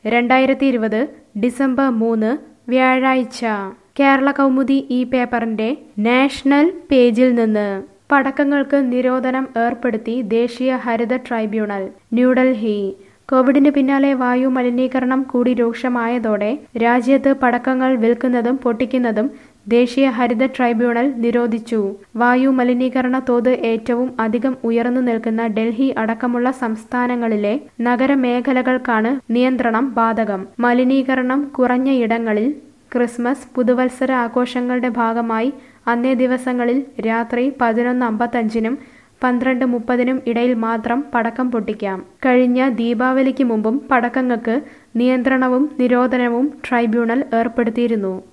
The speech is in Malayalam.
രണ്ടായിരത്തി ഇരുപത് ഡിസംബർ മൂന്ന് വ്യാഴാഴ്ച കേരള കൗമുദി ഈ പേപ്പറിന്റെ നാഷണൽ പേജിൽ നിന്ന് പടക്കങ്ങൾക്ക് നിരോധനം ഏർപ്പെടുത്തി ദേശീയ ഹരിത ട്രൈബ്യൂണൽ ന്യൂഡൽഹി കോവിഡിന് പിന്നാലെ വായു മലിനീകരണം കൂടി രൂക്ഷമായതോടെ രാജ്യത്ത് പടക്കങ്ങൾ വിൽക്കുന്നതും പൊട്ടിക്കുന്നതും ദേശീയ ഹരിത ട്രൈബ്യൂണൽ നിരോധിച്ചു വായു മലിനീകരണ തോത് ഏറ്റവും അധികം ഉയർന്നു നിൽക്കുന്ന ഡൽഹി അടക്കമുള്ള സംസ്ഥാനങ്ങളിലെ നഗരമേഖലകൾക്കാണ് നിയന്ത്രണം ബാധകം മലിനീകരണം കുറഞ്ഞ ഇടങ്ങളിൽ ക്രിസ്മസ് പുതുവത്സര ആഘോഷങ്ങളുടെ ഭാഗമായി അന്നേ ദിവസങ്ങളിൽ രാത്രി പതിനൊന്ന് അമ്പത്തഞ്ചിനും പന്ത്രണ്ട് മുപ്പതിനും ഇടയിൽ മാത്രം പടക്കം പൊട്ടിക്കാം കഴിഞ്ഞ ദീപാവലിക്ക് മുമ്പും പടക്കങ്ങൾക്ക് നിയന്ത്രണവും നിരോധനവും ട്രൈബ്യൂണൽ ഏർപ്പെടുത്തിയിരുന്നു